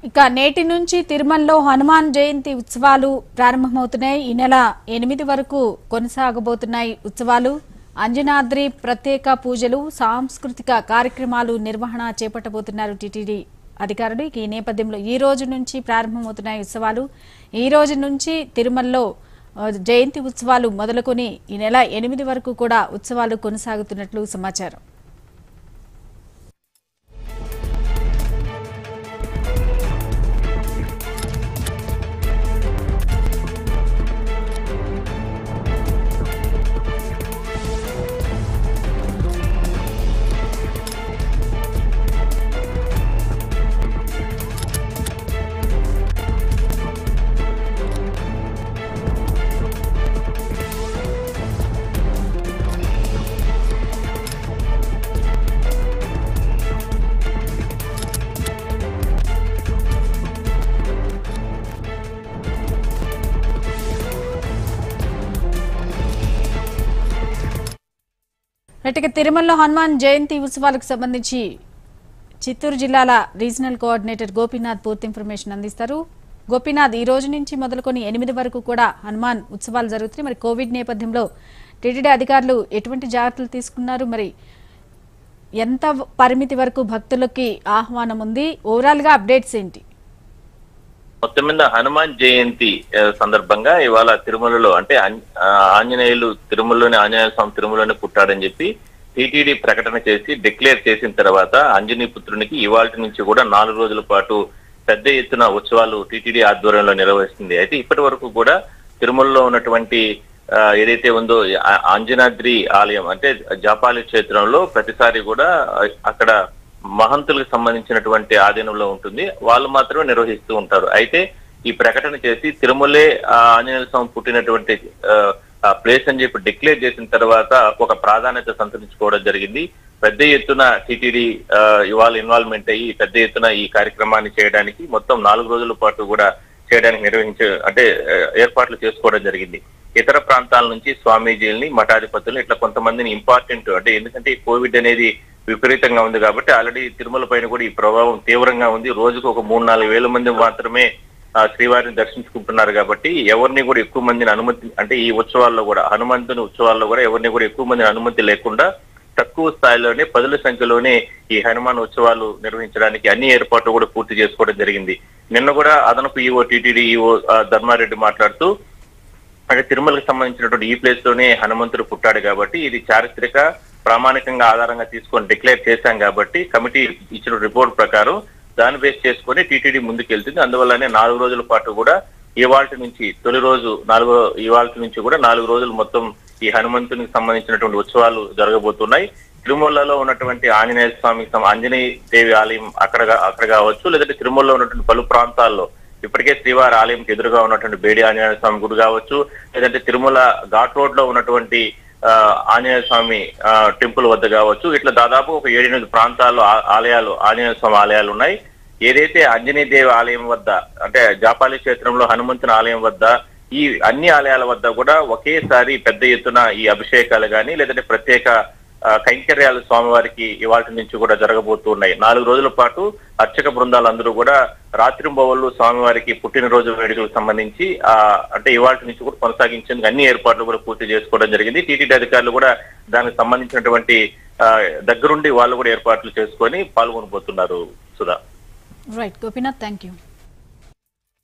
ఇక నేటి నుంచి తిరుమలలో హనుమాన్ జయంతి ఉత్సవాలు ప్రారంభమవుతున్నాయి ఈ నెల ఎనిమిది వరకు కొనసాగబోతున్నాయి ఉత్సవాలు అంజనాద్రి ప్రత్యేక పూజలు సాంస్కృతిక కార్యక్రమాలు నిర్వహణ చేపట్టబోతున్నారు టీటీడీ అధికారులు ఇక ఈ నేపథ్యంలో ఈ రోజు నుంచి ప్రారంభమవుతున్నాయి ఉత్సవాలు ఈ రోజు నుంచి తిరుమలలో ఆ, జయంతి ఉత్సవాలు మొదలుకొని ఈ నెల ఎనిమిది వరకు కూడా ఉత్సవాలు కొనసాగుతున్నట్లు సమాచారం రైట్, ఇక తిరుమలలో హనుమాన్ జయంతి ఉత్సవాలకు సంబంధించి చిత్తూరు జిల్లాల రీజనల్ కోఆర్డినేటర్ గోపీనాథ్ పూర్తి ఇన్ఫర్మేషన్ అందిస్తారు గోపీనాథ్ ఈ రోజు నుంచి మొదలుకొని ఎనిమిది వరకు కూడా హనుమాన్ ఉత్సవాలు జరుగుతున్నాయి మరి కోవిడ్ నేపథ్యంలో టీటీడీ అధికారులు ఎటువంటి జాగ్రత్తలు తీసుకున్నారు మరి ఎంత పరిమితి వరకు భక్తులకి ఆహ్వానం ఉంది ఓవరాల్ గా అప్డేట్స్ ఏంటి మొత్తం మీద హనుమాన్ జయంతి ఆ, సందర్భంగా ఇవాళ తిరుమలలో అంటే ఆంజ- ఆ, ఆంజనేయులు తిరుమలలోని ఆంజనేయ స్వామి తిరుమలలోనే పుట్టాడని చెప్పి టీటీడీ ప్రకటన చేసి డిక్లేర్ చేసిన తర్వాత ఆంజనేయ పుత్రునికి ఇవాళ నుంచి కూడా నాలుగు రోజుల పాటు పెద్ద ఎత్తున ఉత్సవాలు టీటీడీ ఆధ్వర్యంలో నిర్వహిస్తుంది అయితే ఇప్పటి వరకు కూడా తిరుమలలో ఉన్నటువంటి ఆ, ఏదైతే ఉందో ఆ- ఆంజనాద్రి ఆలయం అంటే జాపాలి క్షేత్రంలో ప్రతిసారి కూడా ఆ, అక్కడ మహంతులకు సంబంధించినటువంటి ఆధీనంలో ఉంటుంది వాళ్ళు మాత్రమే నిర్వహిస్తూ ఉంటారు అయితే ఈ ప్రకటన చేసి తిరుమలే ఆ ఆంజనేయ స్వామి పుట్టినటువంటి ఆ, ఆ ప్లేస్ అని చెప్పి డిక్లేర్ చేసిన తర్వాత ఒక ప్రాధాన్యత సంతరించుకోవడం జరిగింది పెద్ద ఎత్తున టీటీడీ ఇవాళ ఇన్వాల్వ్మెంట్ అయ్యి పెద్ద ఎత్తున ఈ కార్యక్రమాన్ని చేయడానికి మొత్తం నాలుగు రోజుల పాటు కూడా చేయడానికి నిర్వహించే అంటే ఆ, ఏర్పాట్లు చేసుకోవడం జరిగింది ఇతర ప్రాంతాల నుంచి స్వామీజీల్ని మఠాధిపతులు ఇట్లా కొంతమందిని ఇంపార్టెంట్ అంటే ఎందుకంటే ఈ కోవిడ్ అనేది విపరీతంగా ఉంది కాబట్టి ఆల్రెడీ తిరుమల పైన కూడా ఈ ప్రభావం తీవ్రంగా ఉంది రోజుకు ఒక మూడు నాలుగు వేల మంది మాత్రమే ఆ, శ్రీవారిని దర్శించుకుంటున్నారు కాబట్టి ఎవరిని కూడా ఎక్కువ మందిని అనుమతి అంటే ఈ ఉత్సవాల్లో కూడా హనుమంతుని ఉత్సవాల్లో కూడా ఎవరిని కూడా ఎక్కువ మందిని అనుమతి లేకుండా తక్కువ స్థాయిలోనే పదుల సంఖ్యలోనే ఈ హనుమాన్ ఉత్సవాలు నిర్వహించడానికి అన్ని ఏర్పాట్లు కూడా పూర్తి చేసుకోవడం జరిగింది నిన్న కూడా అదనపు ఈఓ టీటీడీ ఈఓ ఆ, ధర్మారెడ్డి మాట్లాడుతూ అంటే తిరుమలకు సంబంధించినటువంటి ఈ ప్లేస్ లోనే హనుమంతుడు పుట్టాడు కాబట్టి ఇది చారిత్రక ప్రామాణికంగా ఆధారంగా తీసుకొని డిక్లేర్ చేశాం కాబట్టి కమిటీ ఇచ్చిన రిపోర్ట్ ప్రకారం దాన్ని బేస్ చేసుకొని టీటీడీ ముందుకెళ్తుంది అందువల్లనే నాలుగు రోజుల పాటు కూడా ఇవాల్టి నుంచి తొలి రోజు నాలుగో ఇవాల్టి నుంచి కూడా నాలుగు రోజులు మొత్తం ఈ హనుమంతునికి సంబంధించినటువంటి ఉత్సవాలు జరగబోతున్నాయి తిరుమలలో ఉన్నటువంటి ఆంజనేయ స్వామి సం- ఆంజనేయ దేవి ఆలయం అక్కడ గా- అక్కడ కావచ్చు లేదంటే తిరుమలలో ఉన్నటువంటి పలు ప్రాంతాల్లో ఇప్పటికే శ్రీవారి ఆలయంకి ఎదురుగా ఉన్నటువంటి బేడి ఆంజనేయ స్వామి గుడి కావచ్చు లేదంటే తిరుమల ఘాట్ రోడ్ లో ఉన్నటువంటి ఆ, ఆంజనేయ స్వామి ఆ, టెంపుల్ వద్ద కావచ్చు ఇట్లా దాదాపు ఒక ఏడెనిమిది ప్రాంతాల్లో ఆ- ఆలయాలు ఆంజనేయ స్వామి ఆలయాలు ఉన్నాయి ఏదైతే ఆంజనేయ దేవి ఆలయం వద్ద అంటే జాపాలి క్షేత్రంలో హనుమంతుని ఆలయం వద్ద ఈ అన్ని ఆలయాల వద్ద కూడా ఒకేసారి పెద్ద ఎత్తున ఈ అభిషేకాలు గాని లేదంటే ప్రత్యేక ఆ, కైంకర్యాలు స్వామివారికి ఇవాటి నుంచి కూడా జరగబోతున్నాయి నాలుగు రోజుల పాటు అర్చక బృందాలు అందరూ కూడా రాత్రింబవళ్ళు స్వామివారికి పుట్టినరోజు వేడుకలకు సంబంధించి ఆ అంటే ఇవాటి నుంచి కూడా కొనసాగించేందుకు అన్ని ఏర్పాట్లు కూడా పూర్తి చేసుకోవడం జరిగింది టీటీడీ అధికారులు కూడా దానికి సంబంధించినటువంటి ఆ, దగ్గరుండి వాళ్ళు కూడా ఏర్పాట్లు చేసుకొని పాల్గొనబోతున్నారు Sudha right Gopinath thank you